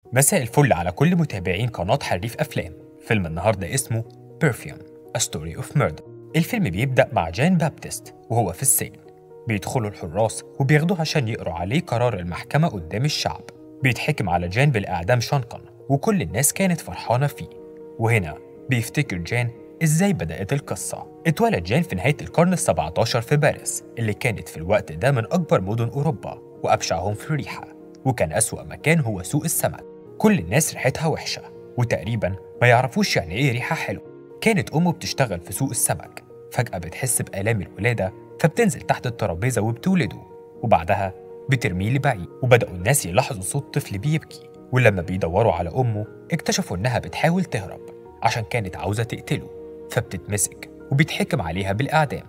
مساء الفل على كل متابعين قناة حريف أفلام فيلم النهاردة اسمه Perfume A Story of Murder الفيلم بيبدأ مع جان بابتست وهو في السجن بيدخلوا الحراس وبياخدوه عشان يقروا عليه قرار المحكمة قدام الشعب بيتحكم على جان بالإعدام شنقا وكل الناس كانت فرحانة فيه وهنا بيفتكر جان إزاي بدأت القصة اتولد جان في نهاية القرن ال17 في باريس اللي كانت في الوقت ده من أكبر مدن أوروبا وأبشعهم في الريحة وكان أسوأ مكان هو سوق السمك كل الناس ريحتها وحشة وتقريبا ما يعرفوش يعني إيه ريحة حلوة كانت أمه بتشتغل في سوق السمك فجأة بتحس بآلام الولادة فبتنزل تحت الترابيزة وبتولده وبعدها بترميه لبعيد وبدأوا الناس يلاحظوا صوت طفل بيبكي ولما بيدوروا على أمه اكتشفوا إنها بتحاول تهرب عشان كانت عاوزة تقتله فبتتمسك وبيتحكم عليها بالإعدام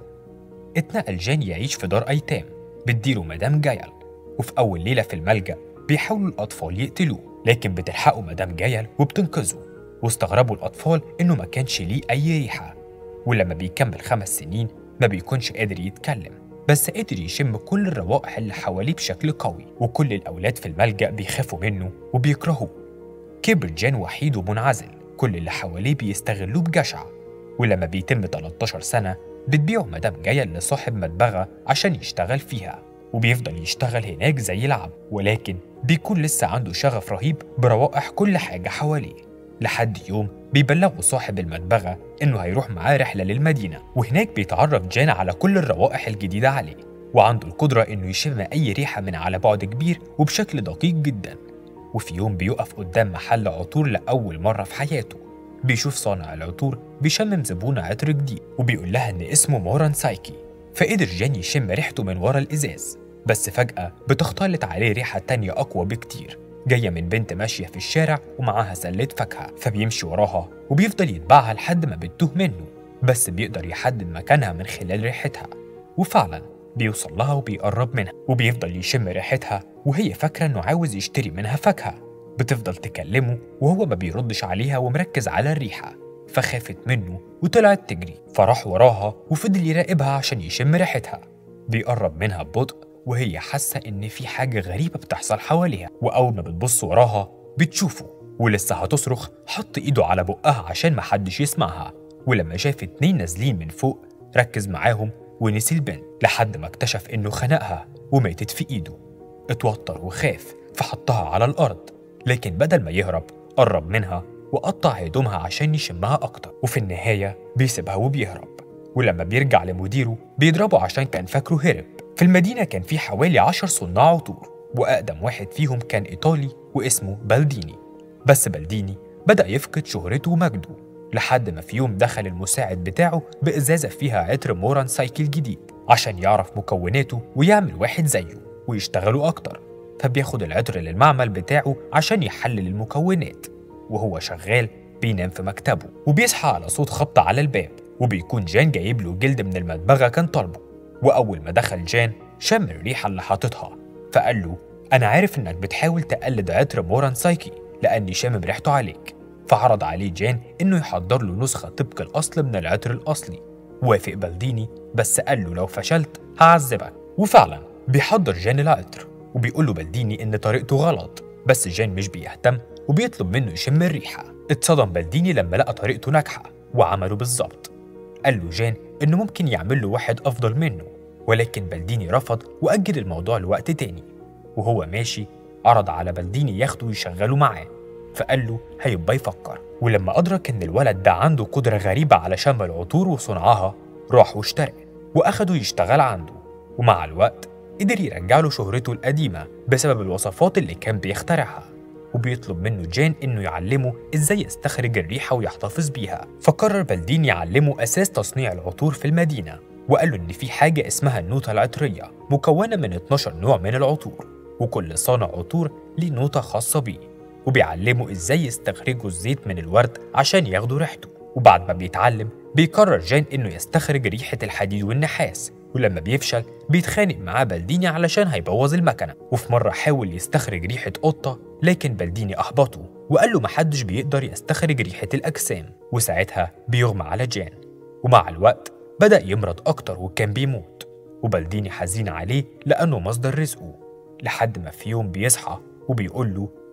اتنقل جان يعيش في دار أيتام بتديره مدام جايل وفي أول ليلة في الملجأ بيحاولوا الأطفال يقتلوه لكن بتلحقوا مدام جايل وبتنقذه واستغربوا الأطفال إنه ما كانش ليه أي ريحة ولما بيكمل خمس سنين ما بيكونش قادر يتكلم بس قدر يشم كل الروائح اللي حواليه بشكل قوي وكل الأولاد في الملجأ بيخافوا منه وبيكرهوه كبر جان وحيد ومنعزل كل اللي حواليه بيستغلوه بجشع ولما بيتم 13 سنة بتبيعه مدام جاية لصاحب مدبغة عشان يشتغل فيها وبيفضل يشتغل هناك زي العبد ولكن بيكون لسه عنده شغف رهيب بروائح كل حاجة حواليه لحد يوم بيبلغوا صاحب المدبغة إنه هيروح معاه رحلة للمدينة وهناك بيتعرف جان على كل الروائح الجديدة عليه وعنده القدرة إنه يشم أي ريحة من على بعد كبير وبشكل دقيق جدا وفي يوم بيقف قدام محل عطور لأول مرة في حياته بيشوف صانع العطور بيشمم زبونة عطر جديد وبيقول لها إن اسمه موران سايكي فقدر جان يشم ريحته من ورا الإزاز بس فجأة بتختلط عليه ريحة تانية أقوى بكتير جاية من بنت ماشية في الشارع ومعاها سلة فاكهة فبيمشي وراها وبيفضل يتبعها لحد ما بتتوه منه بس بيقدر يحدد مكانها من خلال ريحتها وفعلا بيوصل لها وبيقرب منها وبيفضل يشم ريحتها وهي فاكرة إنه عاوز يشتري منها فاكهة بتفضل تكلمه وهو ما بيردش عليها ومركز على الريحة فخافت منه وطلعت تجري فراح وراها وفضل يراقبها عشان يشم ريحتها بيقرب منها ببطء وهي حاسة إن في حاجة غريبة بتحصل حواليها وأول ما بتبص وراها بتشوفه ولسه هتصرخ حط إيده على بقها عشان محدش يسمعها ولما شاف اتنين نازلين من فوق ركز معاهم ونسي البنت لحد ما اكتشف إنه خنقها وماتت في إيده اتوتر وخاف فحطها على الأرض لكن بدل ما يهرب قرب منها وقطع هدومها عشان يشمها أكتر وفي النهاية بيسيبها وبيهرب ولما بيرجع لمديره بيضربه عشان كان فاكره هرب في المدينة كان في حوالي عشر صناع عطور وأقدم واحد فيهم كان إيطالي واسمه بلديني بس بلديني بدأ يفقد شهرته ومجده لحد ما في يوم دخل المساعد بتاعه بإزازة فيها عطر موران سايكل جديد عشان يعرف مكوناته ويعمل واحد زيه ويشتغلوا أكتر فبياخد العطر للمعمل بتاعه عشان يحلل المكونات وهو شغال بينام في مكتبه وبيصحى على صوت خبط على الباب وبيكون جان جايب له جلد من المدبغة كان طالبه وأول ما دخل جان شم الريحة اللي حاططها فقال له أنا عارف إنك بتحاول تقلد عطر موران سايكي لأني شامم ريحته عليك فعرض عليه جان إنه يحضر له نسخة طبق الأصل من العطر الأصلي وافق بلديني بس قال له لو فشلت هعذبك وفعلا بيحضر جان العطر وبيقول له بلديني إن طريقته غلط بس جان مش بيهتم وبيطلب منه يشم الريحة اتصدم بلديني لما لقى طريقته ناجحة وعمله بالظبط قال له جان إنه ممكن يعمل له واحد أفضل منه ولكن بلديني رفض وأجل الموضوع لوقت تاني وهو ماشي عرض على بلديني ياخده ويشغله معاه فقال له هيبقى يفكر ولما أدرك إن الولد ده عنده قدرة غريبة على شم العطور وصنعها راح واشترى وأخده يشتغل عنده ومع الوقت قدر يرجع له شهرته القديمة بسبب الوصفات اللي كان بيخترعها وبيطلب منه جان إنه يعلمه إزاي يستخرج الريحة ويحتفظ بيها فقرر بلدين يعلمه أساس تصنيع العطور في المدينة وقال له إن في حاجة اسمها النوتة العطرية مكونة من 12 نوع من العطور وكل صانع عطور ليه نوتة خاصة بيه وبيعلمه إزاي يستخرجوا الزيت من الورد عشان ياخدوا ريحته وبعد ما بيتعلم بيقرر جان إنه يستخرج ريحة الحديد والنحاس ولما بيفشل بيتخانق معاه بلديني علشان هيبوظ المكنة وفي مرة حاول يستخرج ريحة قطة لكن بلديني أحبطه وقال له محدش بيقدر يستخرج ريحة الأجسام وساعتها بيغمى على جان ومع الوقت بدأ يمرض أكتر وكان بيموت وبلديني حزين عليه لأنه مصدر رزقه لحد ما في يوم بيصحى وبيقول له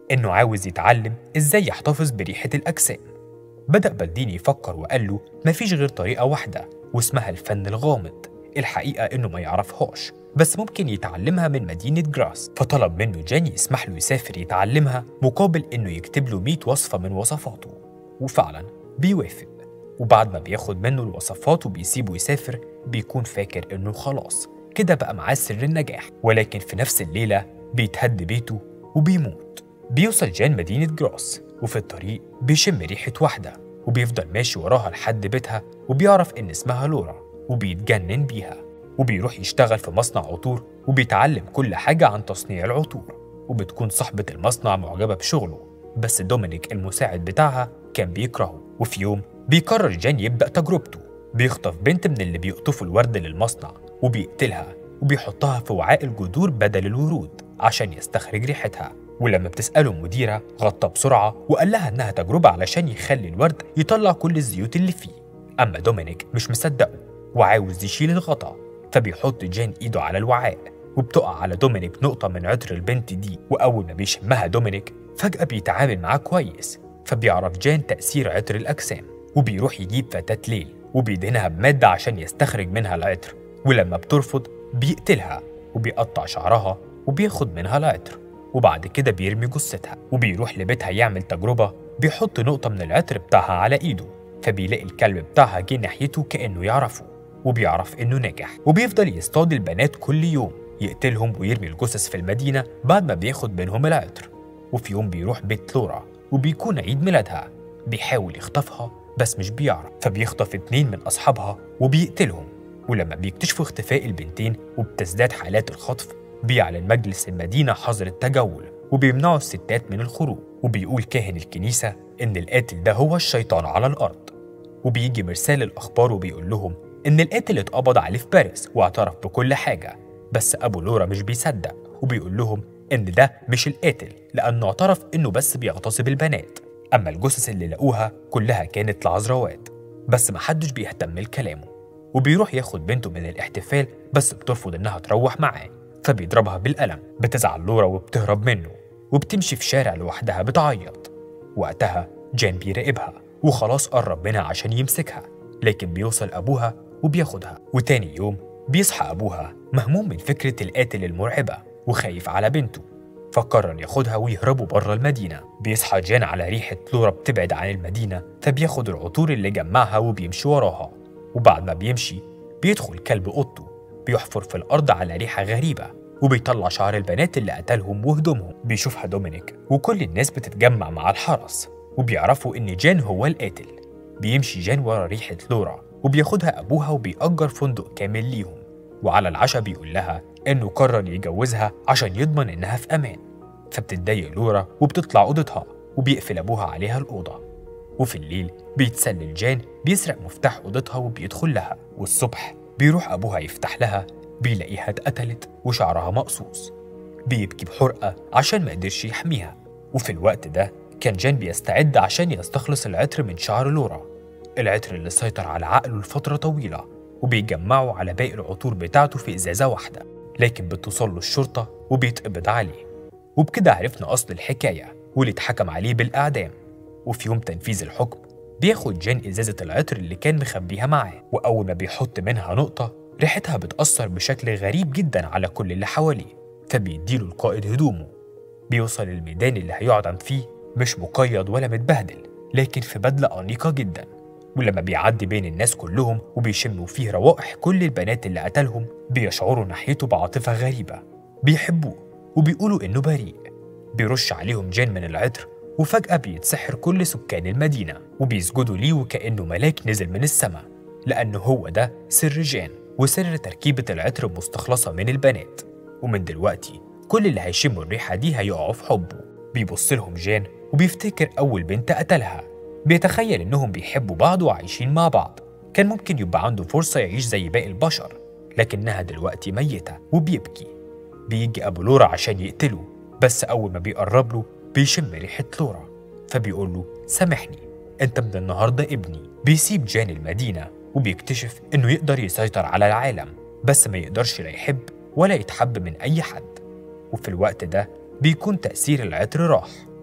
إنه عاوز يتعلم إزاي يحتفظ بريحة الأجسام بدأ بلديني يفكر وقال له مفيش غير طريقة واحدة واسمها الفن الغامض الحقيقة إنه ما يعرفهاش بس ممكن يتعلمها من مدينة جراس فطلب منه جاني يسمح له يسافر يتعلمها مقابل إنه يكتب له 100 وصفة من وصفاته وفعلا بيوافق وبعد ما بياخد منه الوصفات وبيسيبه يسافر بيكون فاكر إنه خلاص كده بقى معاه سر النجاح ولكن في نفس الليلة بيتهد بيته وبيموت بيوصل جان مدينة جراس وفي الطريق بيشم ريحة واحدة وبيفضل ماشي وراها لحد بيتها وبيعرف إن اسمها لورا وبيتجنن بيها وبيروح يشتغل في مصنع عطور وبيتعلم كل حاجة عن تصنيع العطور وبتكون صاحبة المصنع معجبة بشغله بس دومينيك المساعد بتاعها كان بيكرهه وفي يوم بيقرر جان يبدأ تجربته بيخطف بنت من اللي بيقطفوا الورد للمصنع وبيقتلها وبيحطها في وعاء الجذور بدل الورود عشان يستخرج ريحتها ولما بتسأله المديرة غطى بسرعة وقال لها إنها تجربة علشان يخلي الورد يطلع كل الزيوت اللي فيه أما دومينيك مش مصدقه وعاوز يشيل الغطا فبيحط جان إيده على الوعاء وبتقع على دومينيك نقطة من عطر البنت دي وأول ما بيشمها دومينيك فجأة بيتعامل معاه كويس فبيعرف جان تأثير عطر الأجسام وبيروح يجيب فتاة ليل وبيدهنها بمادة عشان يستخرج منها العطر ولما بترفض بيقتلها وبيقطع شعرها وبياخد منها العطر وبعد كده بيرمي جثتها وبيروح لبيتها يعمل تجربة بيحط نقطة من العطر بتاعها على إيده فبيلاقي الكلب بتاعها جه ناحيته كأنه يعرفه وبيعرف إنه نجح وبيفضل يصطاد البنات كل يوم يقتلهم ويرمي الجثث في المدينة بعد ما بياخد منهم العطر وفي يوم بيروح بيت لورا وبيكون عيد ميلادها بيحاول يخطفها بس مش بيعرف فبيخطف اتنين من أصحابها وبيقتلهم ولما بيكتشفوا اختفاء البنتين وبتزداد حالات الخطف بيعلن مجلس المدينة حظر التجول وبيمنعوا الستات من الخروج وبيقول كاهن الكنيسة إن القاتل ده هو الشيطان على الأرض وبيجي مرسال الأخبار وبيقول لهم إن القاتل اتقبض عليه في باريس واعترف بكل حاجة بس أبو لورا مش بيصدق وبيقول لهم إن ده مش القاتل لأنه اعترف إنه بس بيغتصب البنات أما الجثث اللي لقوها كلها كانت لعذراوات بس محدش بيهتم لكلامه وبيروح ياخد بنته من الاحتفال بس بترفض إنها تروح معاه فبيضربها بالقلم بتزعل لورا وبتهرب منه وبتمشي في شارع لوحدها بتعيط وقتها جان بيراقبها وخلاص قرب منها عشان يمسكها لكن بيوصل أبوها وبياخدها وتاني يوم بيصحى أبوها مهموم من فكرة القاتل المرعبة وخايف على بنته فقرر ياخدها ويهربوا بره المدينة بيصحى جان على ريحة لورا بتبعد عن المدينة فبياخد العطور اللي جمعها وبيمشي وراها وبعد ما بيمشي بيدخل كلب أوضته بيحفر في الأرض على ريحة غريبة وبيطلع شعر البنات اللي قتلهم وهدومهم بيشوفها دومينيك وكل الناس بتتجمع مع الحرس وبيعرفوا إن جان هو القاتل بيمشي جان ورا ريحة لورا وبياخدها أبوها وبيأجر فندق كامل ليهم وعلى العشاء بيقول لها إنه قرر يجوزها عشان يضمن إنها في أمان فبتتضايق لورا وبتطلع أوضتها وبيقفل أبوها عليها الأوضة وفي الليل بيتسلل جان بيسرق مفتاح أوضتها وبيدخل لها والصبح بيروح أبوها يفتح لها بيلاقيها اتقتلت وشعرها مقصوص بيبكي بحرقة عشان ما قدرش يحميها وفي الوقت ده كان جان بيستعد عشان يستخلص العطر من شعر لورا العطر اللي سيطر على عقله لفترة طويلة وبيجمعه على باقي العطور بتاعته في إزازة واحدة لكن بتوصل له الشرطة وبيتقبض عليه وبكده عرفنا أصل الحكاية واللي اتحكم عليه بالإعدام وفي يوم تنفيذ الحكم بياخد جان إزازة العطر اللي كان مخبيها معاه وأول ما بيحط منها نقطة ريحتها بتأثر بشكل غريب جدا على كل اللي حواليه فبيديله القائد هدومه بيوصل الميدان اللي هيعدم فيه مش مقيد ولا متبهدل لكن في بدلة أنيقة جدا ولما بيعدي بين الناس كلهم وبيشموا فيه روائح كل البنات اللي قتلهم بيشعروا ناحيته بعاطفة غريبة بيحبوه وبيقولوا إنه بريء بيرش عليهم جان من العطر وفجأة بيتسحر كل سكان المدينة وبيسجدوا ليه وكأنه ملاك نزل من السماء لأنه هو ده سر جان وسر تركيبة العطر المستخلصة من البنات ومن دلوقتي كل اللي هيشموا الريحة دي هيقعوا في حبه بيبص لهم جان وبيفتكر أول بنت قتلها بيتخيل إنهم بيحبوا بعض وعايشين مع بعض كان ممكن يبقى عنده فرصة يعيش زي باقي البشر لكنها دلوقتي ميتة وبيبكي بيجي أبو لورا عشان يقتله بس أول ما بيقرب له بيشم ريحة لورا فبيقول له سامحني أنت من النهاردة ابني بيسيب جان المدينة وبيكتشف إنه يقدر يسيطر على العالم بس ما يقدرش لا يحب ولا يتحب من أي حد وفي الوقت ده بيكون تأثير العطر راح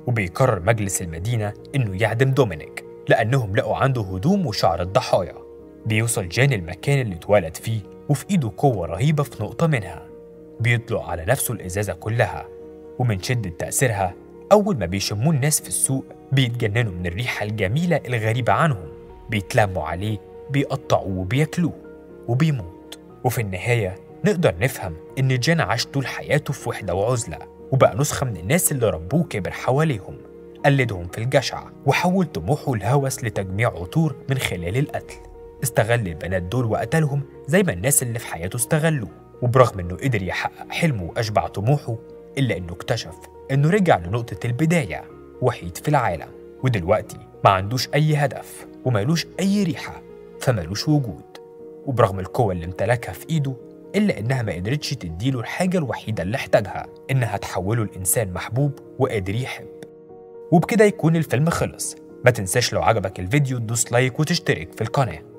وبيقرر مجلس المدينة إنه يعدم دومينيك لأنهم لقوا عنده هدوم وشعر الضحايا بيوصل جان المكان اللي اتولد فيه وفي إيده قوة رهيبة في نقطة منها بيطلق على نفسه الإزازة كلها ومن شدة تأثيرها أول ما بيشموه الناس في السوق بيتجننوا من الريحة الجميلة الغريبة عنهم بيتلموا عليه بيقطعوه وبياكلوه وبيموت وفي النهاية نقدر نفهم إن جان عاش طول حياته في وحدة وعزلة وبقى نسخة من الناس اللي ربوه كبر حواليهم قلدهم في الجشع وحول طموحه الهوس لتجميع عطور من خلال القتل استغل البنات دول وقتلهم زي ما الناس اللي في حياته استغلوه وبرغم انه قدر يحقق حلمه واشبع طموحه الا انه اكتشف انه رجع لنقطة البداية وحيد في العالم ودلوقتي ما عندوش اي هدف ومالوش اي ريحة فمالوش وجود وبرغم القوة اللي امتلكها في ايده إلا إنها ما قدرتش تديله الحاجة الوحيدة اللي احتاجها إنها تحوله لإنسان محبوب وقادر يحب وبكده يكون الفيلم خلص ما تنساش لو عجبك الفيديو تدوس لايك وتشترك في القناه